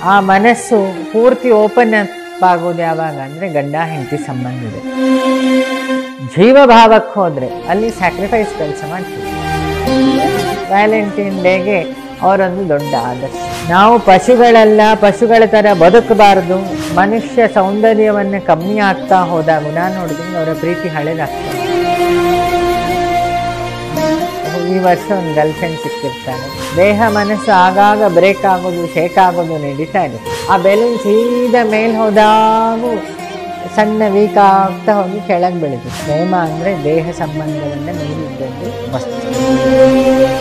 ಆ ಮನಸ್ಸು ಪೂರ್ತಿ ಓಪನ್ ಅಪ್ ಆಗೋದು ಯಾವಾಗ ಅಂದರೆ ಗಂಡ ಹೆಂಡತಿ ಸಂಬಂಧ ಇದೆ ಜೀವಭಾವಕ್ಕೆ ಹೋದರೆ ಅಲ್ಲಿ ಸ್ಯಾಕ್ರಿಫೈಸ್ ಕೆಲಸ ಮಾಡ್ತೀವಿ ವ್ಯಾಲೆಂಟೈನ್ ಡೇಗೆ ಅವರೊಂದು ದೊಡ್ಡ ಆದರ್ಶ ನಾವು ಪಶುಗಳಲ್ಲ ಪಶುಗಳ ಥರ ಬದುಕಬಾರದು ಮನುಷ್ಯ ಸೌಂದರ್ಯವನ್ನು ಕಮ್ಮಿ ಆಗ್ತಾ ಹೋದಾಗ ನಾನು ನೋಡಿದ್ರೆ ಅವರ ಪ್ರೀತಿ ಹಳೆದಾಗ್ತದೆ ಈ ವರ್ಷ ಒಂದು ಗರ್ಲ್ ಫ್ರೆಂಡ್ ಸಿಕ್ಕಿರ್ತಾನೆ ದೇಹ ಮನಸ್ಸು ಆಗಾಗ ಬ್ರೇಕ್ ಆಗೋದು ಶೇಕ್ ಆಗೋದು ನಡೀತಾ ಇದೆ ಆ ಬೆಲೂನ್ ಸೀದಾ ಮೇಲ್ ಹೋದಾಗೂ ಸಣ್ಣ ವೀಕ್ ಆಗ್ತಾ ಹೋಗಿ ಕೆಳಗೆ ಬೆಳೆದು ಪ್ರೇಮ ಅಂದರೆ ದೇಹ ಸಂಬಂಧವನ್ನು ಮೀರಿದ್ದದ್ದು ವಸ್ತು